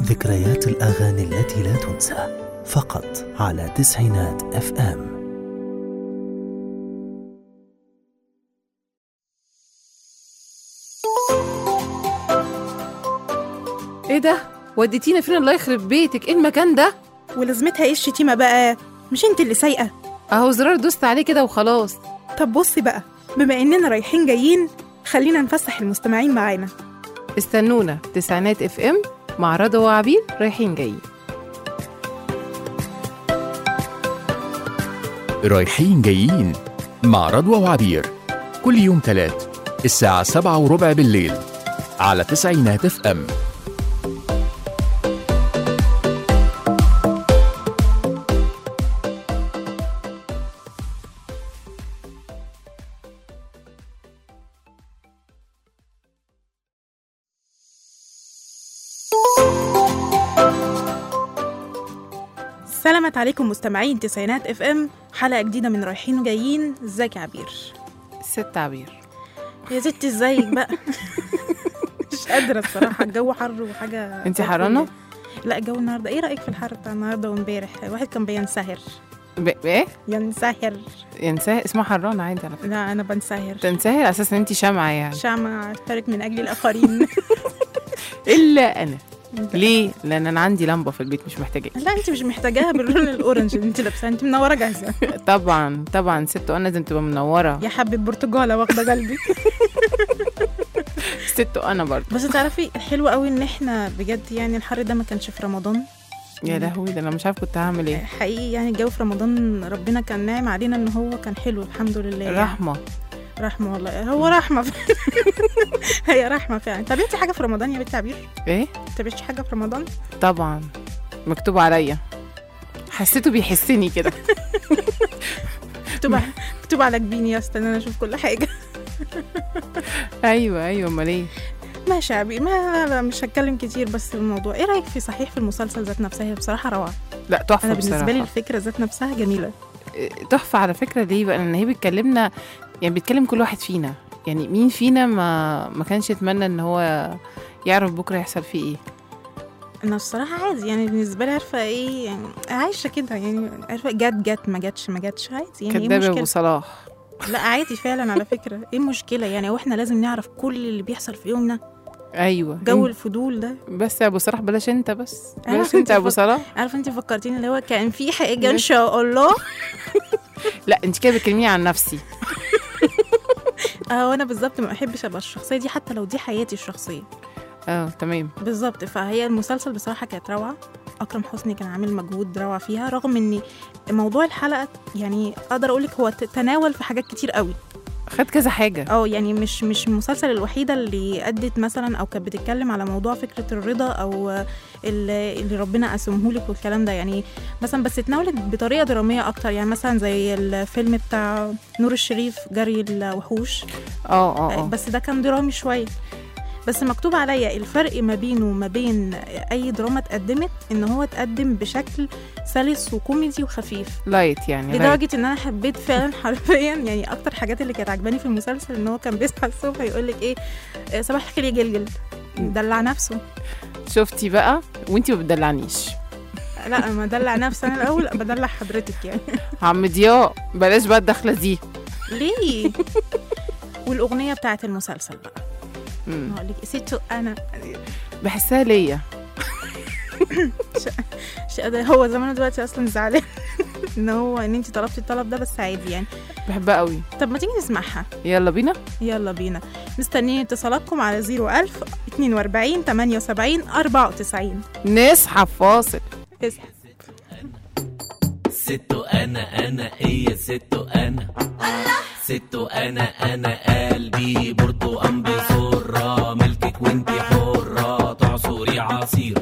ذكريات الأغاني التي لا تنسى فقط على تسعينات اف ام ايه ده وديتينا فين الله يخرب بيتك ايه المكان ده ولازمتها ايه الشتيمة بقى مش انت اللي سايقة اهو زرار دوست عليه كده وخلاص طب بصي بقى بما اننا رايحين جايين خلينا نفسح المستمعين معانا استنونا تسعينات اف ام مع رضا وعبير رايحين جايين رايحين جايين مع رضوى وعبير كل يوم تلات الساعة سبعة وربع بالليل على تسعينات اف ام سلامت عليكم مستمعين تسعينات اف ام حلقة جديدة من رايحين وجايين ازيك يا عبير ست عبير يا ستي ازيك بقى مش قادرة الصراحة الجو حر وحاجة انتي زي حرانة؟ الفل. لا الجو النهاردة ايه رأيك في الحر بتاع النهاردة وامبارح الواحد كان بينسهر ب... ايه ينسهر ينساه اسمها حرانة عادي على فكرة لا انا بنسهر تنساهي على اساس ان انت شامعة يعني شمعة اشترك من اجل الاخرين الا انا ليه لان انا عندي لمبة في البيت مش محتاجة لا انت مش محتاجاها باللون الاورنج اللي انت لابساه انت منوره جاهزه طبعا طبعا ست وانا لازم تبقى منورة يا حبة برتقالة واخدة قلبي ست وانا برضه بس تعرفي الحلو قوي ان احنا بجد يعني الحر ده ما كانش في رمضان يا لهوي ده انا مش عارف كنت هعمل ايه حقيقي يعني الجو في رمضان ربنا كان ناعم علينا ان هو كان حلو الحمد لله يعني. رحمة رحمة والله هو رحمة فعلا. هي رحمة فعلا تابعتي حاجة في رمضان يا بنت عبير ايه تابعتي حاجة في رمضان طبعا مكتوب عليا حسيته بيحسني كده مكتوب مكتوب على جبيني يا استنى انا اشوف كل حاجة ايوه ايوه امال ايه ماشي يا عبير ما لا مش هتكلم كتير بس في الموضوع ايه رأيك في صحيح في المسلسل ذات نفسها هي بصراحة روعة لا تحفه انا بالنسبة لي بصراحه الفكرة ذات نفسها جميلة تحفه على فكره ليه بقى ان هي بتكلمنا يعني بتكلم كل واحد فينا يعني مين فينا ما ما كانش يتمنى ان هو يعرف بكره يحصل فيه ايه انا الصراحه عادي يعني بالنسبه لي عارفه ايه يعني عايشه كده يعني عارفه جت جت ما جتش ما جتش عادي يعني ايه كداب يا ابو مشكله صلاح لا عادي فعلا على فكره ايه المشكله يعني واحنا لازم نعرف كل اللي بيحصل في يومنا ايوه جو إنت- الفضول ده بس يا ابو صلاح بلاش انت بس أنا بلاش كنت انت يا ابو فك- صلاح عارفه انت فكرتيني اللي هو كان في حاجه ان شاء الله لا انت كده بتكلميني عن نفسي اه وانا بالظبط ما بحبش ابقى الشخصيه دي حتى لو دي حياتي الشخصيه اه تمام بالظبط فهي المسلسل بصراحه كانت روعه اكرم حسني كان عامل مجهود روعه فيها رغم ان موضوع الحلقه يعني اقدر اقول لك هو ت- تناول في حاجات كتير قوي خد كذا حاجه اه يعني مش مش المسلسل الوحيده اللي ادت مثلا او كانت بتتكلم على موضوع فكره الرضا او اللي اللي ربنا قسمه لك والكلام ده يعني مثلا بس اتناولت بطريقه دراميه اكتر يعني مثلا زي الفيلم بتاع نور الشريف جري الوحوش اه اه اه بس ده كان درامي شويه بس مكتوب عليا الفرق ما بينه وما بين اي دراما اتقدمت ان هو اتقدم بشكل سلس وكوميدي وخفيف لايت يعني لايت. لدرجه ان انا حبيت فعلا حرفيا يعني اكتر الحاجات اللي كانت عجباني في المسلسل ان هو كان بيصحى الصبح يقول لك ايه آه، صباح الخير يا جلجل دلع نفسه شفتي بقى وانتي ما بتدلعنيش لا ما دلع نفسي انا الاول بدلع حضرتك يعني عم ضياء بلاش بقى الدخله دي ليه والاغنيه بتاعت المسلسل بقى مم. هقول لك ستو انا بحسها ليا ش- ده هو زمانه دلوقتي اصلا زعلان ان هو ان انت طلبتي الطلب ده بس عادي يعني بحبها قوي طب ما تيجي نسمعها يلا بينا يلا بينا مستنيين اتصالاتكم على 01000 42 78 94 نسحب فاصل اسحب ستو انا انا ايه ستو انا ستو انا انا قلبي برتقان بسرة ملكك وانتي حرة تعصري عصير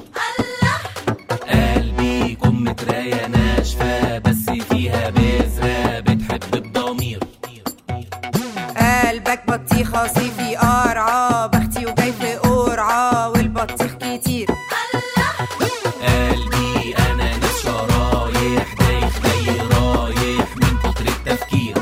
قلبي كم متراية ناشفة بس فيها بذرة بتحب بضمير قلبك بطيخة صيفي قرعة بختي وجاي في قرعة والبطيخ كتير قلبي انا ناس شرايح دايخ جاي رايح من كتر التفكير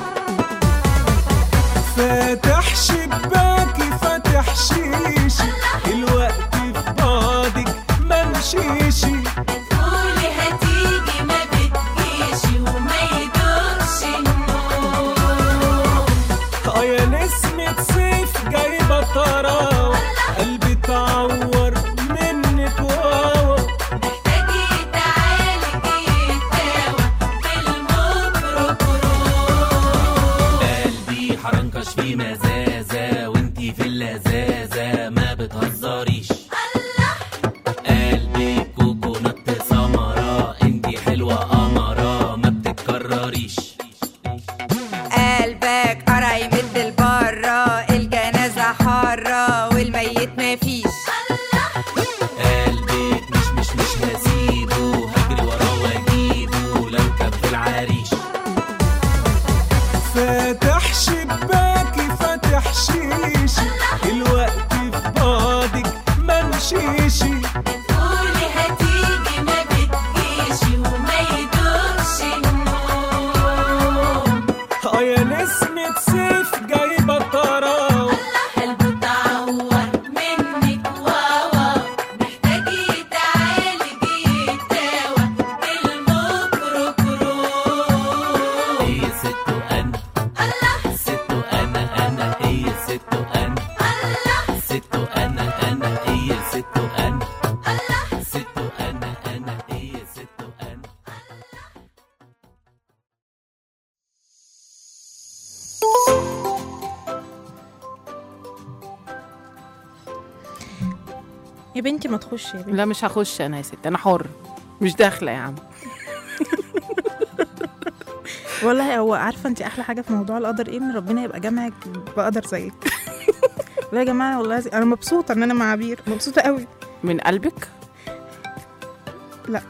فاتح شباكي فاتح شيشي الوقت في بعضك ما تمشيشي قولي هتيجي ما بتجيش وما يدوقش النوم اه يا نسمة صيف جايبة طراوة قلبي تعور منك واوا محتاجي تعالجي يتداوى بالميكروكروم قلبي حرنكش في مزازة وانتي في اللذاذة ما بتهزريش قلبي كوكونات سمرة انتي حلوة قمرة ما بتتكرريش قلبك قرع يمد لبره الجنازة حارة والميت مفيش قلبك مش مش مش هسيبه هجري وراه واجيبه لو كان في العريش فاتح شباكي فاتح شيشي الوقت في بعدك منشيشي قولي هتيجي ما بتجيش وما يدوقش النوم اه يا نسمة صيف جايبة طراوة قلبه تعور منك واوا محتاجي تعالجي يتداوى بالميكروكروم هي ست انا ست انا انا هي ست انا ست انا انا هي ست انا ست انا انا هي ست انا يا بنتي ما تخش يا بنتي لا مش هخش انا يا ست انا حر مش داخله يا عم والله هو عارفه انت احلى حاجه في موضوع القدر ايه ان ربنا يبقى جامعك بقدر زيك لا يا جماعه والله زي... انا مبسوطه ان انا مع عبير مبسوطه قوي من قلبك لا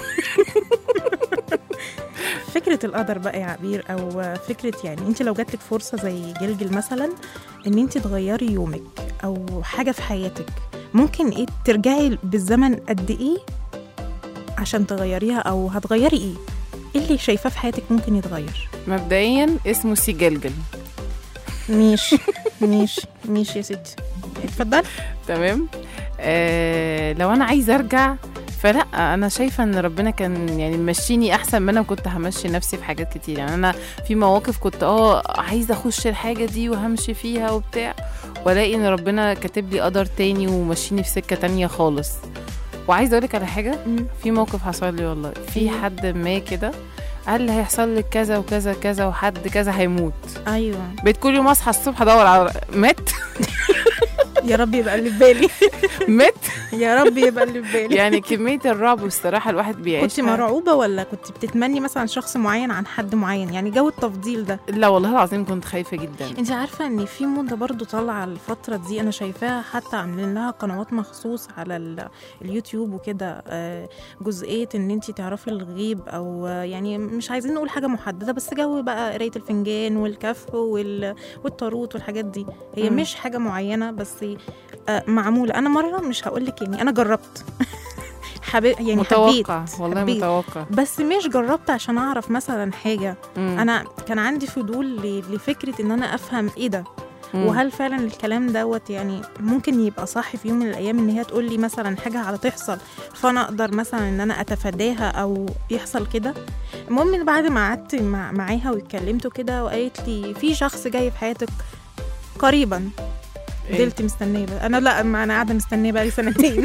فكرة القدر بقى يا عبير أو فكرة يعني أنت لو جاتلك فرصة زي جلجل مثلا إن أنت تغيري يومك أو حاجة في حياتك ممكن إيه ترجعي بالزمن قد إيه عشان تغيريها أو هتغيري إيه؟ إيه اللي شايفاه في حياتك ممكن يتغير؟ مبدئيا اسمه سيجلجل ماشي ماشي ماشي يا ستي اتفضل تمام آه لو انا عايزه ارجع فلا انا شايفه ان ربنا كان يعني ممشيني احسن ما انا كنت همشي نفسي في حاجات كتير يعني انا في مواقف كنت اه عايزه اخش الحاجه دي وهمشي فيها وبتاع والاقي ان ربنا كاتب لي قدر تاني ومشيني في سكه تانية خالص وعايزه اقولك على حاجه في موقف حصل لي والله في حد ما كده قال لي هيحصل لك كذا وكذا كذا وحد كذا هيموت أيوه بقيت كل يوم اصحى الصبح ادور على مات يا رب يبقى اللي في بالي مات يا رب يبقى اللي في بالي يعني كمية الرعب والصراحة الواحد بيعيش كنت مرعوبة ولا كنت بتتمني مثلا شخص معين عن حد معين يعني جو التفضيل ده لا والله العظيم كنت خايفة جدا انت عارفة ان في موضة برضو طالعة الفترة دي انا شايفاها حتى عاملين لها قنوات مخصوص على ال- اليوتيوب وكده آه، جزئية ان انت تعرفي الغيب او آه، يعني مش عايزين نقول حاجة محددة بس جو بقى قراية الفنجان والكف وال- والطاروت والحاجات دي هي مم. مش حاجة معينة بس آه، معمولة انا مرة مش هقولك يعني انا جربت حبيت يعني حبيت متوقع والله حبيت. متوقع بس مش جربت عشان اعرف مثلا حاجة مم. انا كان عندي فضول ل- لفكره ان انا افهم ايه ده مم. وهل فعلا الكلام دوت يعني ممكن يبقى صح في يوم من الايام ان هي تقول لي مثلا حاجه على تحصل فانا اقدر مثلا ان انا اتفاداها او يحصل كده المهم إن بعد ما قعدت مع معاها واتكلمت كده وقالت لي في شخص جاي في حياتك قريبا إيه؟ فضلت مستنيه بقى. انا لا ما انا قاعده مستنيه بقى لي سنتين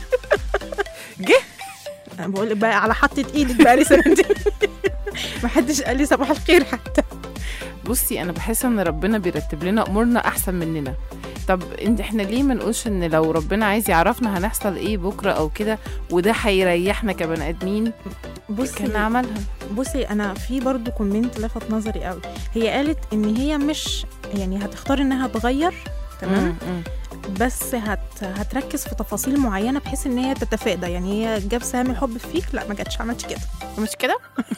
جه انا بقول لك بقى على حطة ايدك بقى لي سنتين ما حدش قال لي صباح الخير حتى بصي انا بحس ان ربنا بيرتب لنا امورنا احسن مننا طب انت احنا ليه ما نقولش ان لو ربنا عايز يعرفنا هنحصل ايه بكره او كده وده هيريحنا كبني ادمين بصي كان عملها بصي انا في برضو كومنت لفت نظري قوي هي قالت ان هي مش يعني هتختار انها تغير تمام مم، مم. بس هت هتركز في تفاصيل معينه بحيث ان هي تتفادى يعني هي جاب سهم الحب فيك لا ما جاتش عملتش كده مش كده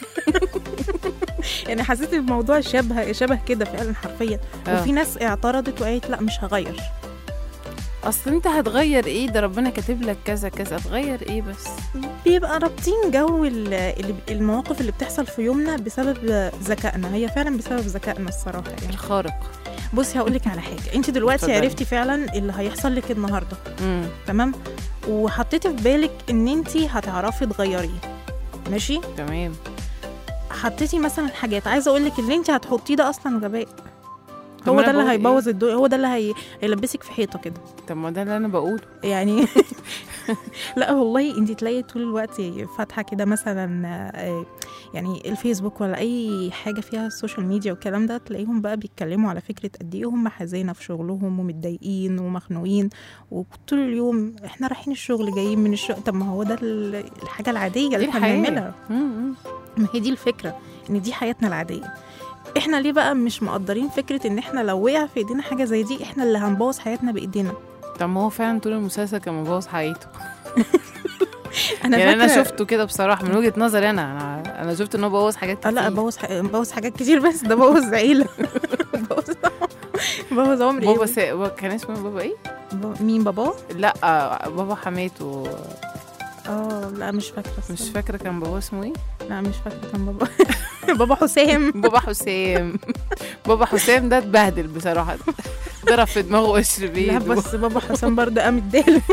يعني حسيت الموضوع شبه شبه كده فعلا حرفيا آه. وفي ناس اعترضت وقالت لا مش هغير اصل انت هتغير ايه ده ربنا كاتب لك كذا كذا تغير ايه بس بيبقى رابطين جو ال- ال- المواقف اللي بتحصل في يومنا بسبب ذكائنا هي فعلا بسبب ذكائنا الصراحه يعني الخارق بصي هقول لك على حاجه انت دلوقتي اتفضلي. عرفتي فعلا اللي هيحصل لك النهارده مم. تمام وحطيتي في بالك ان انت هتعرفي تغيريه ماشي تمام حطيتي مثلا حاجات عايزه اقول لك اللي انت هتحطيه ده اصلا غباء طب هو أنا ده اللي بقول إيه؟ هيبوظ الدنيا هو ده اللي هي... هيلبسك في حيطه كده طب ما ده اللي انا بقوله يعني لا والله انت تلاقي طول الوقت فاتحه كده مثلا آه، يعني الفيسبوك ولا اي حاجه فيها السوشيال ميديا والكلام ده تلاقيهم بقى بيتكلموا على فكره قد ايه هم حزينه في شغلهم ومتضايقين ومخنوقين وطول اليوم احنا رايحين الشغل جايين من الشغل طب ما هو ده ال- الحاجه العاديه اللي دي احنا الحياة. بنعملها مم، مم. ما هي دي الفكره ان دي حياتنا العاديه احنا ليه بقى مش مقدرين فكره ان احنا لو وقع في ايدينا حاجه زي دي احنا اللي هنبوظ حياتنا بايدينا طب ما هو فعلا طول المسلسل كان مبوظ حياته انا يعني انا فاكرة- شفته كده بصراحه من وجهه نظري انا انا, أنا شفت ان هو بوظ حاجات اه كتير لا بوظ ح... بوظ حاجات كتير بس ده بوظ عيله بوظ بوظ عمري بابا إيه؟ سا... بابا- كان اسمه بابا ايه؟ ب- مين بابا؟ لا بابا حماته اه لا مش فاكره مش الصراحة. فاكره كان بابا اسمه ايه؟ لا مش فاكره كان بابا بابا حسام بابا حسام بابا حسام ده اتبهدل بصراحه ضرب في دماغه قشر لا بيد بس بابا حسام برضه قام اداله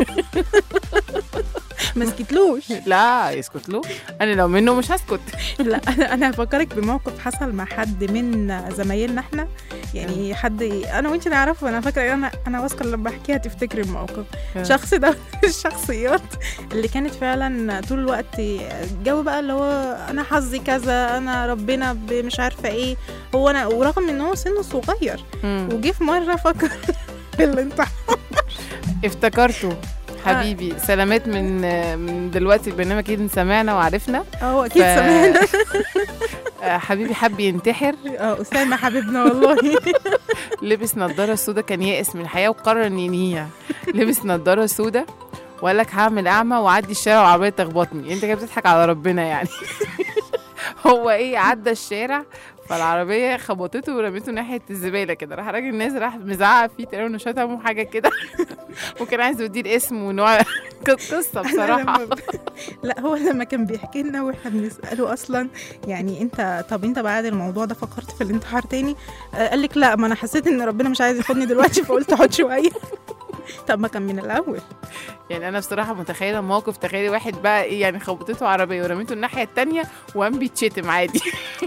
ما سكتلوش لا يسكت له انا لو منه مش هسكت لا انا انا هفكرك بموقف حصل مع حد من زمايلنا احنا يعني حد انا وانت نعرفه انا فاكره انا انا واثقه لما احكيها تفتكري الموقف الشخص ده من الشخصيات اللي كانت فعلا طول الوقت جو بقى اللي هو انا حظي كذا انا ربنا ب- مش عارفه ايه هو انا ورغم ان هو سنه صغير مم. وجه في مره فكر في الانتحار افتكرته حبيبي سلامات من من دلوقتي البرنامج اكيد سمعنا وعرفنا اه اكيد ف- سمعنا آه، حبيبي حب ينتحر اه اسامه حبيبنا والله لبس نظاره سودا كان يائس من الحياه وقرر ان ينهيها لبس نظاره سودا وقال لك هعمل اعمى واعدي الشارع وعربيه تخبطني انت كده بتضحك على ربنا يعني هو ايه عدى الشارع فالعربيه خبطته ورميته ناحيه الزباله كده راح راجل الناس راح مزعق فيه تقريبا شتمه حاجه كده وكان عايز يديه الاسم ونوع كانت قصه أنا بصراحه لما- لا هو لما كان بيحكي لنا واحنا بنساله اصلا يعني انت طب انت بعد الموضوع ده فكرت في الانتحار تاني آه، قال لك لا ما انا حسيت ان ربنا مش عايز ياخدني دلوقتي فقلت اقعد شويه طب ما كان من الاول يعني انا بصراحه متخيله موقف تخيلي واحد بقى ايه يعني خبطته عربيه ورميته الناحيه التانية وقام بيتشتم عادي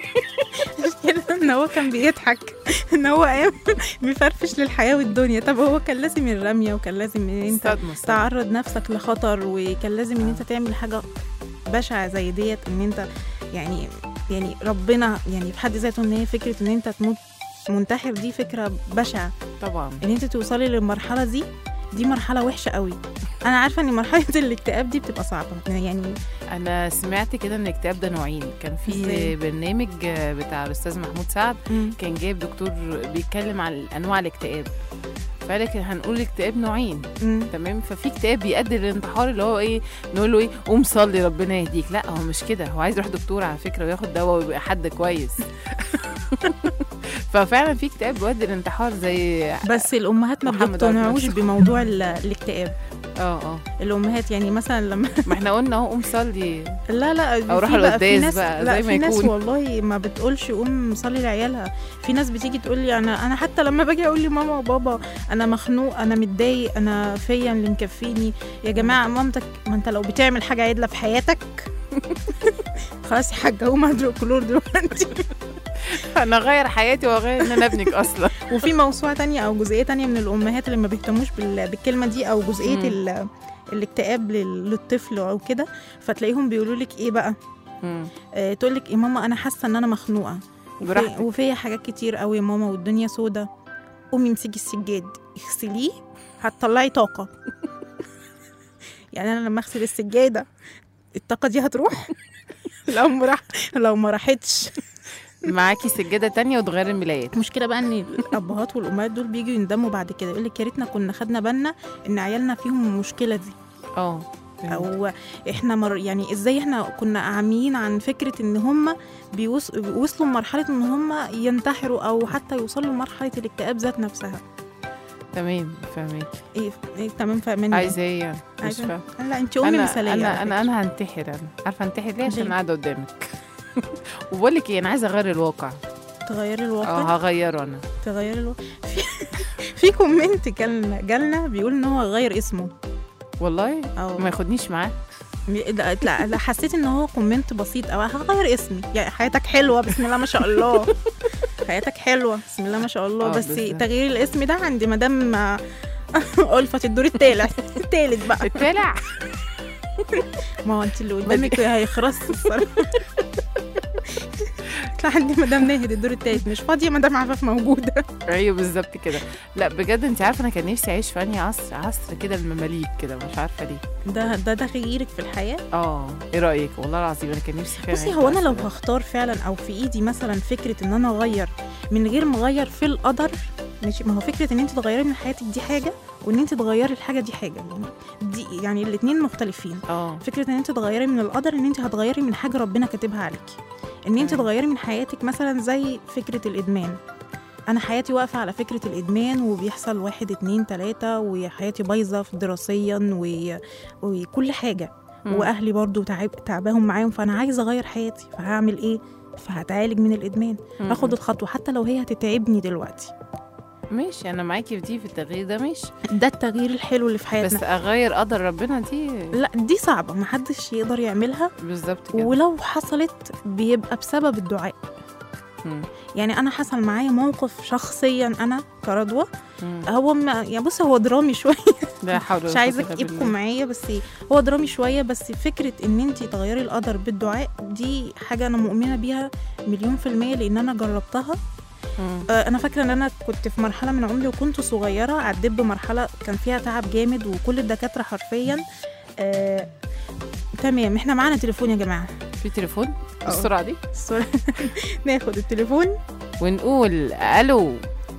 كده ان هو كان بيضحك ان هو قام بيفرفش للحياه والدنيا طب هو كان لازم الرميه وكان لازم ان انت صدمه صدمة. تعرض نفسك لخطر وكان لازم ان انت تعمل حاجه بشعه زي ديت ان انت يعني يعني ربنا يعني في حد ذاته ان هي فكره ان انت تموت منتحر دي فكره بشعه طبعا ان انت توصلي للمرحله دي دي مرحله وحشه قوي انا عارفه ان مرحله الاكتئاب دي بتبقى صعبه يعني انا سمعت كده ان الاكتئاب ده نوعين كان في إزاي؟ برنامج بتاع الاستاذ محمود سعد كان جايب دكتور بيتكلم عن انواع الاكتئاب فقال لك هنقول الاكتئاب نوعين مم. تمام ففي اكتئاب بيؤدي للانتحار اللي هو ايه نقول له ايه قوم صلي ربنا يهديك لا هو مش كده هو عايز يروح دكتور على فكره وياخد دواء ويبقى حد كويس ففعلا في اكتئاب بيؤدي للانتحار زي بس الامهات ما محمد بيقتنعوش عارف بموضوع ال- الاكتئاب اه اه الامهات يعني مثلا لما ما احنا قلنا اهو قوم صلي لا لا أو روح في بقى- في القداس ناس بقى، لا زي ما في ناس يكون. والله ما بتقولش قوم صلي لعيالها في ناس بتيجي تقول لي انا انا حتى لما باجي اقول لماما وبابا انا مخنوق انا متضايق انا فيا اللي مكفيني يا جماعه مامتك ما انت لو بتعمل حاجه عدله في حياتك خلاص يا حاجه قوم هدرق كلور دلوقتي انا اغير حياتي واغير ان انا ابنك اصلا وفي موسوعه تانية او جزئيه تانية من الامهات اللي ما بيهتموش بال- بالكلمه دي او جزئيه مم. ال- الاكتئاب لل- للطفل او كده فتلاقيهم بيقولوا لك ايه بقى مم. آه تقول لك يا ماما انا حاسه ان انا مخنوقه وفي- براحتك. وفيا حاجات كتير قوي يا ماما والدنيا سودا قومي امسكي السجاد اغسليه هتطلعي طاقه يعني انا لما اغسل السجاده الطاقه دي هتروح لو ما راح لو ما راحتش معاكي سجاده تانية وتغير الملايات المشكله بقى ان الابهات والامهات دول بيجوا يندموا بعد كده يقول لك يا ريتنا كنا خدنا بالنا ان عيالنا فيهم المشكله دي اه او احنا مر يعني ازاي احنا كنا عاميين عن فكره ان هم بيوص... بيوصلوا لمرحله ان هم ينتحروا او حتى يوصلوا لمرحله الاكتئاب ذات نفسها تمام فاهمك ايه, إيه تمام فاهماني عايزه ايه يعني مش عايزة- فاهم لا انت امي انا مثاليه انا على انا فكرة. انا هنتحر انا عارفه انتحر ليه عشان ليه؟ قاعده قدامك وبقول لك ايه انا عايزه اغير الواقع تغيري اه الواقع هغيره انا تغيري الواقع في, في كومنت كان جالنا بيقول ان هو غير اسمه والله اه ما ياخدنيش معاه لا لا لا، حسيت ان هو كومنت بسيط او هغير اسمي يعني حياتك حلوه بسم الله ما شاء الله حياتك حلوه بسم الله ما شاء الله آه، بس بالظبط. تغيير الاسم ده عند مدام ألفة الدور التالت التالت بقى التالع ما هو انت اللي قدامك هيخرس الصراحه طلع عندي مدام ناهد الدور التالت مش فاضيه مدام عفاف موجوده ايوه بالظبط كده لا بجد انت عارفه انا كان نفسي اعيش في انهي عصر عصر كده المماليك كده مش عارفه ليه ده ده ده تغييرك في الحياه اه ايه رايك والله العظيم انا كان نفسي فعلا بصي أعيش هو انا في لو العصر ده. هختار فعلا او في ايدي مثلا فكره ان انا اغير من غير ما اغير في القدر ماشي ما هو فكره ان انت تغيري من حياتك دي حاجه وان انت تغيري الحاجه دي حاجه يعني دي يعني الاثنين مختلفين اه فكره ان انت تغيري من القدر ان انت هتغيري من حاجه ربنا كاتبها عليكي ان انت تمام. تغيري من حياتك مثلا زي فكره الادمان انا حياتي واقفه على فكره الادمان وبيحصل واحد اتنين تلاته وحياتي بايظه دراسيا و... وكل حاجه مم. واهلي برضو تعب تعباهم معاهم فانا عايزه اغير حياتي فهعمل ايه فهتعالج من الادمان مم. هاخد الخطوه حتى لو هي هتتعبني دلوقتي ماشي انا معاكي في دي في التغيير ده ماشي ده التغيير الحلو اللي في حياتنا بس اغير قدر ربنا دي لا دي صعبه محدش يقدر يعملها بالظبط كده ولو حصلت بيبقى بسبب الدعاء مم. يعني انا حصل معايا موقف شخصيا انا كرضوى مم. هو ما يعني بص هو درامي شويه لا حول ولا مش قوة عايزه إلا تجيبكم بالله. معايا بس هو درامي شويه بس فكره ان انت تغيري القدر بالدعاء دي حاجه انا مؤمنه بيها مليون في الميه لان انا جربتها مم. آه، انا فاكره ان انا كنت في مرحله من عمري وكنت صغيره عديت بمرحله كان فيها تعب جامد وكل الدكاتره حرفيا آه، تمام احنا معانا تليفون يا جماعه في تليفون أه. بالسرعه دي السؤال- ناخد التليفون ونقول الو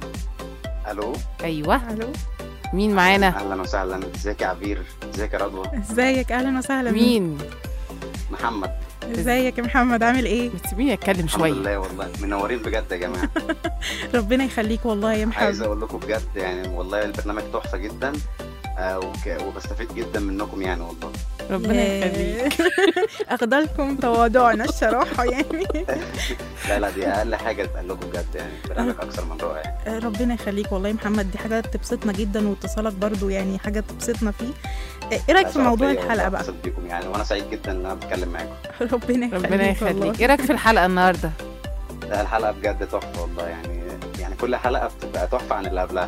الو ايوه الو مين معانا اهلا وسهلا ازيك يا عبير ازيك يا رضوى ازيك اهلا وسهلا مين محمد ازيك يا محمد عامل ايه بتسيبيني اتكلم الحمد شويه لله والله منورين بجد يا جماعه ربنا يخليك والله يا عايز محمد اقول لكم بجد يعني والله البرنامج تحفه جدا آه وك- وبستفيد جدا منكم يعني والله ربنا ياه. يخليك اخدلكم تواضعنا الصراحه يعني لا لا دي اقل حاجه تقال لكم بجد يعني برنامج اكثر من رائع ربنا يخليك والله يا محمد دي حاجه تبسطنا جدا واتصالك برضو يعني حاجه تبسطنا فيه ايه رايك لا، في شرف موضوع ليا والله الحلقه بقى اتصل بيكم يعني وانا سعيد جدا ان انا بتكلم معاكم ربنا يخليك ربنا يخليك والله. ايه رايك في الحلقه النهارده لا الحلقه بجد تحفه والله يعني يعني كل حلقه بتبقى تحفه عن اللي قبلها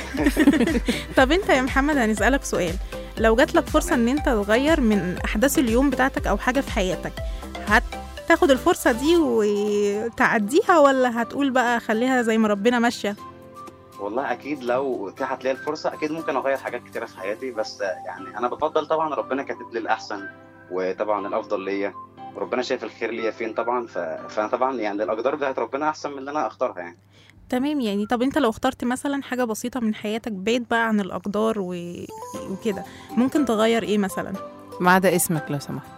طب انت يا محمد هنسالك سؤال لو جات لك فرصه ان انت تغير من احداث اليوم بتاعتك او حاجه في حياتك هتاخد الفرصه دي وتعديها ولا هتقول بقى خليها زي ما ربنا ماشيه والله اكيد لو اتاحت لي الفرصه اكيد ممكن اغير حاجات كتيره في حياتي بس يعني انا بفضل طبعا ربنا كاتب لي الاحسن وطبعا الافضل ليا وربنا شايف الخير ليا فين طبعا ف... فانا طبعا يعني الاقدار بتاعت ربنا احسن من اللي انا اختارها يعني تمام يعني طب انت لو اخترت مثلا حاجه بسيطه من حياتك بعيد بقى عن الاقدار و... وكده ممكن تغير ايه مثلا ما عدا اسمك لو سمحت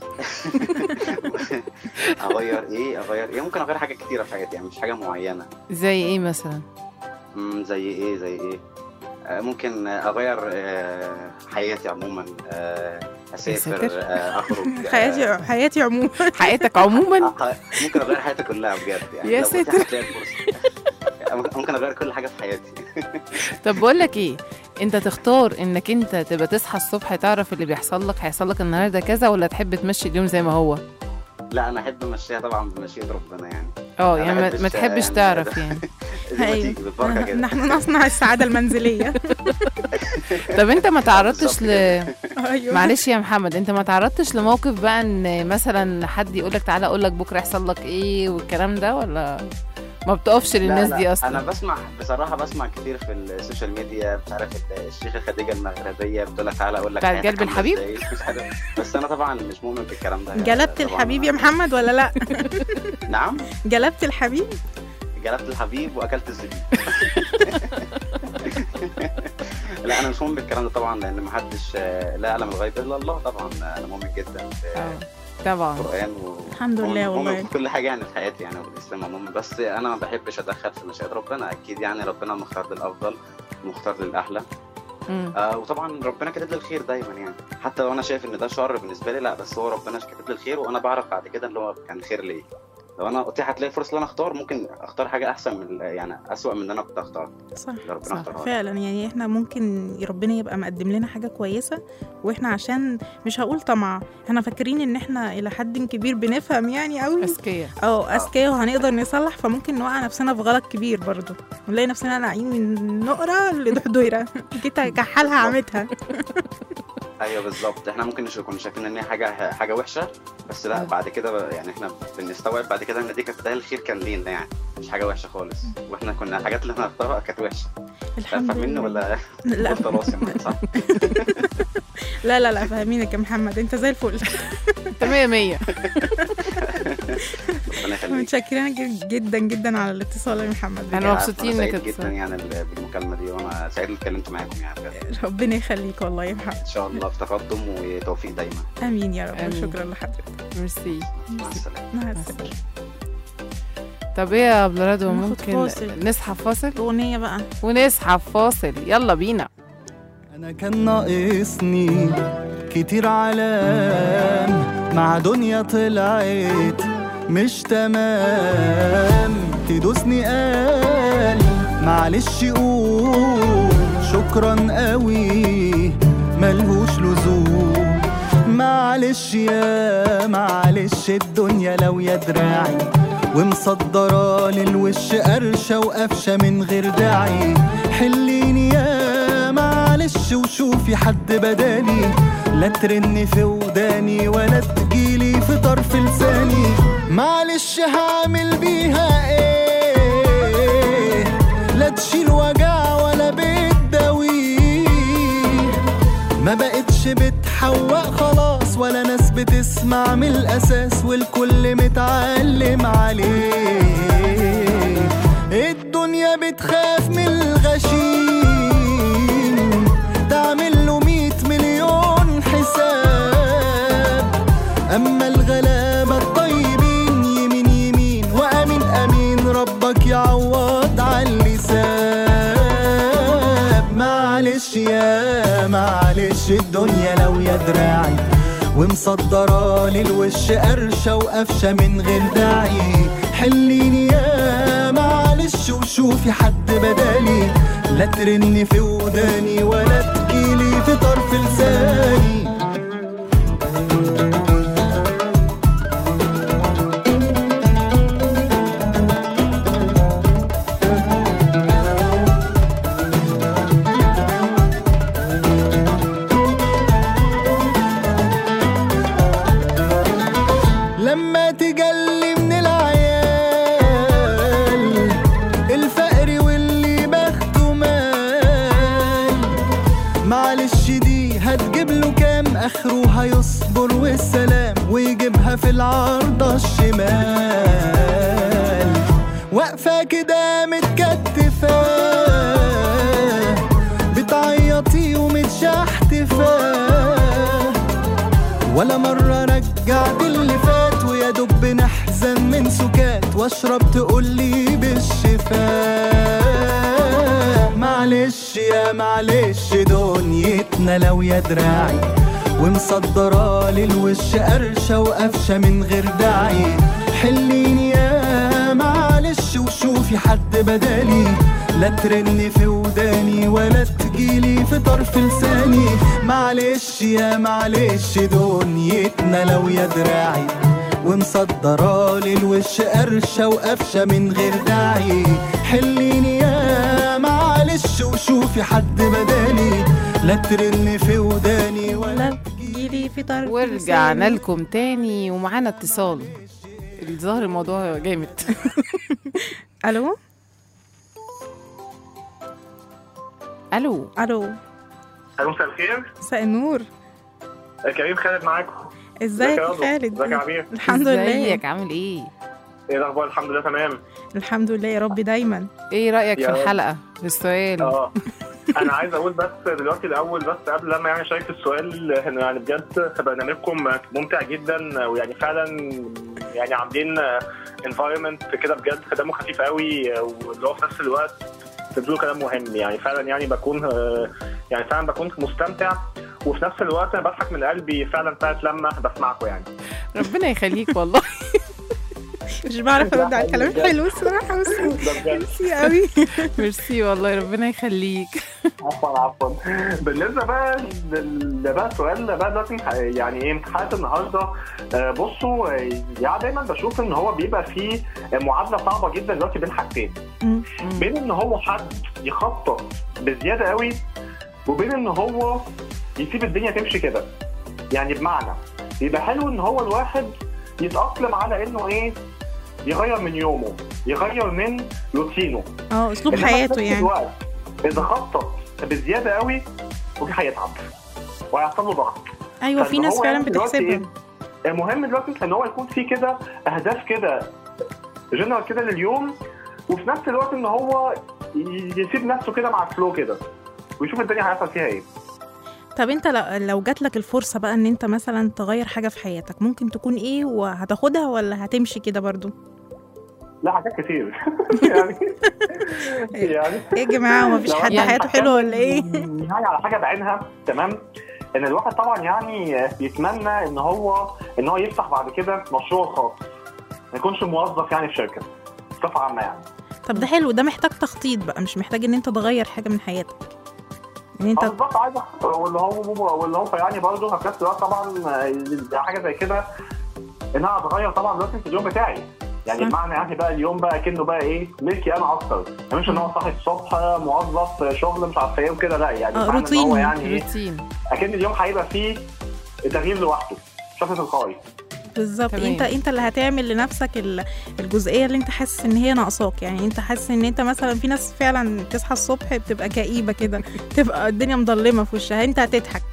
اغير ايه اغير ايه ممكن اغير حاجات كتيره في حياتي يعني مش حاجه معينه زي ايه مثلا مم، زي ايه زي ايه آه، ممكن اغير آه، حياتي عموما آه، اسافر ساتر. آه، اخرج آه، حياتي حياتي عموما حياتك عموما آه، ممكن اغير حياتي كلها بجد يعني يا لو ساتر. اتاحت لي الفرصة. ممكن اغير كل حاجه في حياتي طب بقول لك ايه انت تختار انك انت تبقى تصحى الصبح تعرف اللي بيحصل لك هيحصل لك النهارده كذا ولا تحب تمشي اليوم زي ما هو لا انا احب امشيها طبعا بمشيئه ربنا يعني اه أنا يعني ما- بحبش ما تحبش يعني تعرف يعني زي ما أيوة. تيجي بالبركه كده نحن نصنع السعاده المنزليه طب انت ما تعرضتش ل ايوه معلش يا محمد انت ما تعرضتش لموقف بقى ان مثلا حد يقول لك تعالى اقول لك بكره يحصل لك ايه والكلام ده ولا ما بتقفش للناس لا دي لا اصلا انا بسمع بصراحه بسمع كتير في السوشيال ميديا مش عارف الشيخه خديجه المغربيه بتقول لك تعالى اقول لك بتاعت حياتك قلب عاملة الحبيب؟ إزاي، مش عارف بس انا طبعا مش مؤمن بالكلام ده جلبت طبعاً. الحبيب يا محمد ولا لا نعم جلبت الحبيب جلبت الحبيب واكلت الزبيب لا انا مش مؤمن بالكلام ده طبعا لان محدش آه، لا يعلم الغيب الا الله طبعا انا مؤمن جدا اه طبعا بالقران و... الحمد لله مؤمن- والله مؤمن بكل حاجه يعني في حياتي يعني وبالاسلام عموما بس انا ما بحبش اتدخل في مشيئه ربنا اكيد يعني ربنا مختار للافضل مختار للاحلى مم. آه وطبعا ربنا كاتب لي الخير دايما يعني حتى لو انا شايف ان ده شر بالنسبه لي لا بس هو ربنا كاتب لي الخير وانا بعرف بعد كده اللي هو كان خير ليا لو انا اتيحت لي الفرصه ان انا اختار ممكن اختار حاجه احسن من يعني اسوأ من اللي انا كنت اختار صح اللي ربنا صح، اختارها لي. فعلا يعني احنا ممكن ربنا يبقى مقدم لنا حاجة كويسة واحنا عشان مش هقول طمع احنا فاكرين ان احنا الى حد كبير بنفهم يعني قوي اذكياء او اذكياء وهنقدر نصلح فممكن نوقع نفسنا في غلط كبير برضو ونلاقي نفسنا ناقعين من نقرة لدحديرة جيت اكحلها عمتها ايوه بالظبط احنا ممكن نش- نكون شايفين ان هي حاجه حاجه وحشه بس لا آه. بعد كده يعني احنا بنستوعب بعد كده ان دي كانت بدايه الخير كان لينا يعني مش حاجه وحشه خالص واحنا كنا الحاجات اللي احنا نختارها كانت وحشه الحمد فاهمني لله ولا لا قلت راسي معاك صح؟ لا لا لا فاهمينك يا محمد انت زي الفل انت 100 100 ربنا يخليك متشكرين جد- جدا جدا على الاتصال يا محمد أنا بجد. أنا مبسوطين إنك سعيد اتصلت. جدا يعني ال- بالمكالمه دي وانا سعيد اني اتكلمت معاكم يعني بجد ربنا يخليك والله يا محمد ان شاء الله في تقدم وتوفيق دايما امين يا رب آمين. شكرا لحضرتك ميرسي مع السلامه مع السلامه طب ايه يا بلارادو ناخد ممكن فاصل. نسحب فاصل اغنيه بقى ونسحب فاصل يلا بينا انا كان ناقصني كتير علام مع دنيا طلعت مش تمام تدوسني قال معلش قول شكرا قوي ملهوش لزوم معلش يا معلش الدنيا لو يا دراعي ومصدرة للوش قرشة وقفشة من غير داعي حليني يا معلش وشوفي حد بدالي لا ترن في وداني ولا تجيلي في طرف لساني معلش هعمل بيها ايه لا تشيل وجع ولا بتداويه ما بقتش بتحوق خلاص ولا ناس بتسمع من الاساس والكل متعلم عليه الدنيا بتخاف من الغشيم تعمل له مية مليون حساب اما الغلابة الطيبين يمين يمين وامين امين ربك يعوض على اللسان معلش يا معلش الدنيا لو يا دراعي ومصدرة للوش قرشة وقفشة من غير داعي حليني يا معلش وشوفي حد بدالي لا ترني في وداني ولا تجيلي في طرف لساني لما تجلي من العيال الفقر واللي بخته مال معلش دي هتجيب له كام اخره هيصبر والسلام ويجيبها في العارضة الشمال واقفة كده متكتفة بتعيطي ومتشحتفة ولا مرة رجعت اللي فات ويا دوب نحزن من سكات واشرب تقولي بالشفاء معلش يا معلش دنيتنا لو يا دراعي ومصدرة للوش قرشة وقفشة من غير داعي حليني يا معلش وشوفي حد بدالي لا ترن في وداني ولا تجيلي في طرف لساني معلش يا معلش دنيتنا لو يا دراعي ومصدرة للوش قرشة وقفشة من غير داعي حليني يا معلش وشوفي حد بدالي لا ترن في وداني ولا لا تجيلي في طرف ورجعنا لساني. لكم تاني ومعانا اتصال الظاهر الموضوع جامد الو الو الو الو مساء الخير مساء النور كريم خالد معاكم ازيك يا يا رضوى؟ خالد ازيك يا عمير الحمد لله ازيك عامل ايه ايه الاخبار الحمد لله تمام الحمد لله يا رب دايما ايه رايك يا في رب. الحلقه في السؤال اه انا عايز اقول بس دلوقتي الاول بس قبل لما يعني اشارك في السؤال انه يعني بجد برنامجكم ممتع جدا ويعني فعلا يعني عاملين انفايرمنت كده بجد دمه خفيف قوي واللي هو في نفس الوقت بتقولوا كلام مهم يعني فعلا يعني بكون آه، يعني فعلا بكون مستمتع وفي نفس الوقت انا بضحك من قلبي فعلا ساعه لما بسمعكم يعني ربنا يخليك والله مش بعرف ارد على الكلام حلو الصراحه بس ده بجد ميرسي قوي ميرسي والله ربنا يخليك عفوا عفوا بالنسبه بقى لل- بقى السؤال بقى دلوقتي يعني ايه حلقه النهارده آه، بصوا آه، يعني دايما بشوف ان هو بيبقى فيه معادله صعبه جدا دلوقتي بين حاجتين مم. بين ان هو حد يخطط بزياده قوي وبين ان هو يسيب الدنيا تمشي كده يعني بمعنى يبقى حلو ان هو الواحد يتاقلم على انه ايه يغير من يومه يغير من روتينه اه اسلوب إنما في حياته نفس يعني الوقت اذا خطط بزياده قوي ممكن هيتعب وهيحصل له ضغط ايوه في فإن ناس هو فعلا يعني دلوقتي بتحسبها إيه؟ المهم دلوقتي ان هو يكون في كده اهداف كده جنرال كده لليوم وفي نفس الوقت ان هو ي- يسيب نفسه كده مع الفلو كده ويشوف الدنيا هيحصل فيها ايه طب انت لو- لو جات لك الفرصه بقى ان انت مثلا تغير حاجه في حياتك ممكن تكون ايه وهتاخدها ولا هتمشي كده برضو لا حاجات كتير يعني يعني ايه يا جماعه ومفيش لو حد أنا حياته حلوه ولا ايه يعني على حاجه بعينها تمام ان الواحد طبعا يعني يتمنى ان هو ان هو يفتح بعد كده مشروع خاص ما يكونش موظف يعني في شركه بصفه عامه يعني طب ده حلو ده محتاج تخطيط بقى مش محتاج ان انت تغير حاجه من حياتك يعني اه انت بالظبط عايز أخطر، واللي هو واللي هو يعني برضه في نفس الوقت طبعا آه، حاجه زي كده ان انا اتغير طبعا دلوقتي في اليوم بتاعي يعني صح. بمعنى يعني بقى اليوم بقى كأنه بقى ايه ملكي انا اكتر يعني مش ان هو صاحي الصبح موظف شغل مش عارف ايه وكده لا يعني اه، بمعنى ان هو روتين. يعني ايه روتين اكن اليوم هيبقى فيه تغيير لوحده بشكل تلقائي بالظبط تمام. انت انت اللي هتعمل لنفسك ال- الجزئيه اللي انت حاسس ان هي ناقصاك يعني انت حاسس ان انت مثلا في ناس فعلا تصحى الصبح بتبقى كئيبه كده تبقى الدنيا مضلمه في وشها انت هتضحك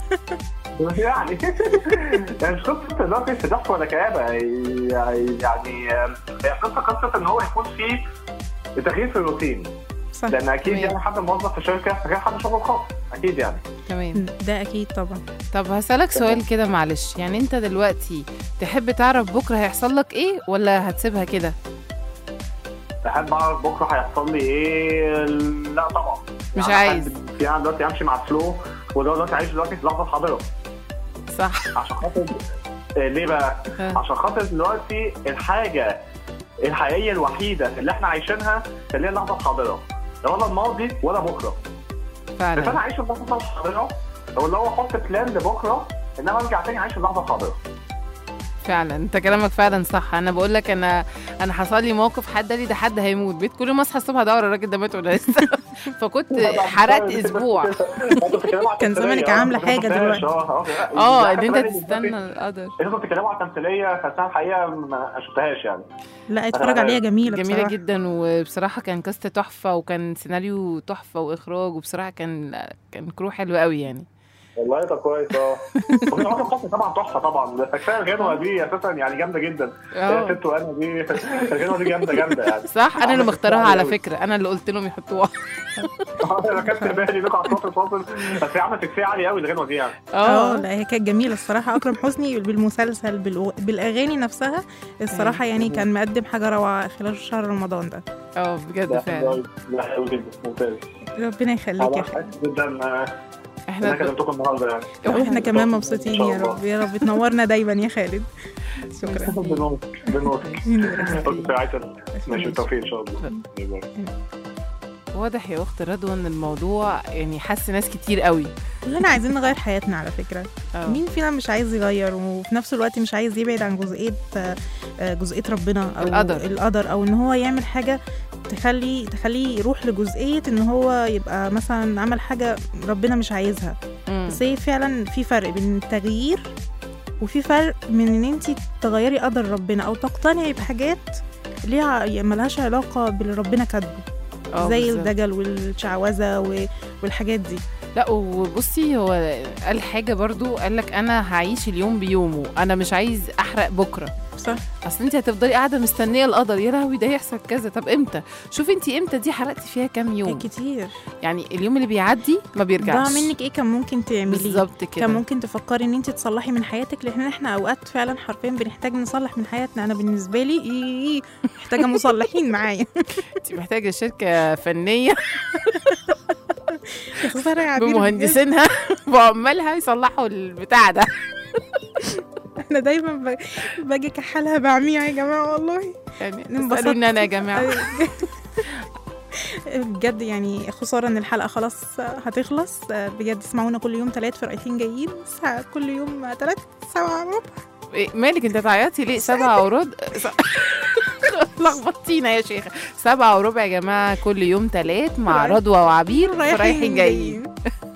يعني يعني مش قصه اللي هو في استضافه ولا كآبه يعني يعني هي قصه قصه ان هو يكون فيه تغيير في الروتين صح لان اكيد تمام. يعني حد موظف في شركه غير حد شغل خاص اكيد يعني تمام ده اكيد طبعا طب هسألك سؤال كده معلش يعني انت دلوقتي تحب تعرف بكره هيحصل لك ايه ولا هتسيبها كده احب اعرف بكره هيحصل لي ايه لا طبعا مش يعني عايز. أحب- يعني دلوقتي امشي مع الفلو وده دلوقتي عايش دلوقتي في لحظه حاضره صح عشان خاطر آه، ليه بقى؟ اه. عشان خاطر دلوقتي الحاجه الحقيقيه الوحيده اللي احنا عايشينها اللي هي اللحظه الحاضره لا ولا الماضي ولا بكره بس انا فعلا عايش في اللحظه الحاضره واللي هو احط بلان لبكره انما ارجع تاني عايش في اللحظه الحاضره فعلا انت كلامك فعلا صح انا بقول لك انا انا حصل لي موقف حد قال لي ده حد هيموت بيت كل ما اصحى الصبح ادور الراجل ده مات ولا لسه فكنت حرقت اسبوع كان زمانك عاملة حاجة دلوقتي. اه ان انت تستنى القدر انتوا بتتكلموا على تمثيليه بس انا الحقيقه ما شفتهاش يعني لا اتفرج عليها جميله جميله بصراحة. جدا وبصراحه كان كاست تحفه وكان سيناريو تحفه واخراج وبصراحه كان كان كرو حلو قوي يعني والله ده كويس اه وفي واحد قصة طبعا تحفه طبعا ده كفايه الغنوه دي اساسا يعني جامده جدا اه. يا ست وانا دي الغنوه دي جامده جامده يعني صح انا اللي عملت مختارها فعلا على أوي. فكره انا اللي قلت لهم يحطوها انا كانت في بالي لكم على الفاصل فاصل بس هي عملت كفايه عالي قوي الغنوه دي يعني اه لا هي كانت جميله الصراحه اكرم حسني بالمسلسل بالأغ- بالاغاني نفسها الصراحه يعني كان مقدم حاجه روعه خلال شهر رمضان ده اه بجد لا فعلا لا حلو جدا ممتاز ربنا يخليك يا خلاص خالد حاسس جدا آه، ان احنا انا كلمتكم النهارده يعني واحنا كمان إن مبسوطين شاء يا الله. رب يا رب تنورنا دايما يا خالد شكرا بنوت بنوت اوكي عايزة ماشي بالتوفيق ان شاء الله باي باي. واضح يا اخت رضوى ان الموضوع يعني حس ناس كتير قوي كلنا عايزين نغير حياتنا على فكره اه مين فينا مش عايز يغير وفي نفس الوقت مش عايز يبعد عن جزئيه آه، جزئيه ربنا او القدر. القدر او ان هو يعمل حاجه تخلي تخليه يروح لجزئيه ان هو يبقى مثلا عمل حاجه ربنا مش عايزها مم. بس هي فعلا في فرق بين التغيير وفي فرق من ان انت تغيري قدر ربنا او تقتنعي بحاجات ليها يعني ملهاش علاقه باللي ربنا كاتبه اه زي بالظبط. الدجل والشعوذه و- والحاجات دي لا وبصي هو قال حاجه برضو قال لك انا هعيش اليوم بيومه انا مش عايز احرق بكره صح اصل انت هتفضلي قاعده مستنيه القدر يا لهوي ده هيحصل كذا طب امتى شوفي انت امتى دي حرقتي فيها كام يوم كتير يعني اليوم اللي بيعدي ما بيرجعش ضاع منك ايه كان ممكن تعمليه بالظبط كده كان ممكن تفكري ان انت تصلحي من حياتك لان احنا اوقات فعلا حرفيا بنحتاج نصلح من حياتنا انا بالنسبه لي إيه محتاجه مصلحين معايا انت محتاجه شركه فنيه يا خساره يا عبير بمهندسينها وعمالها يصلحوا البتاع ده بجد. انا دايما ب- باجي كحالها بعميها يا جماعه والله يعني انبسطت. اسالوني انا يا جماعه بجد يعني خساره ان الحلقه خلاص هتخلص بجد اسمعونا كل يوم ثلاث في رايحين جايين الساعه كل يوم ثلاث سبعة ربع إيه، مالك انت تعيطي ليه سبعة وربع لخبطتينا يا شيخة سبعة وربع يا جماعة كل يوم تلات مع رايح- رضوى وعبير في رايحين جايين جايين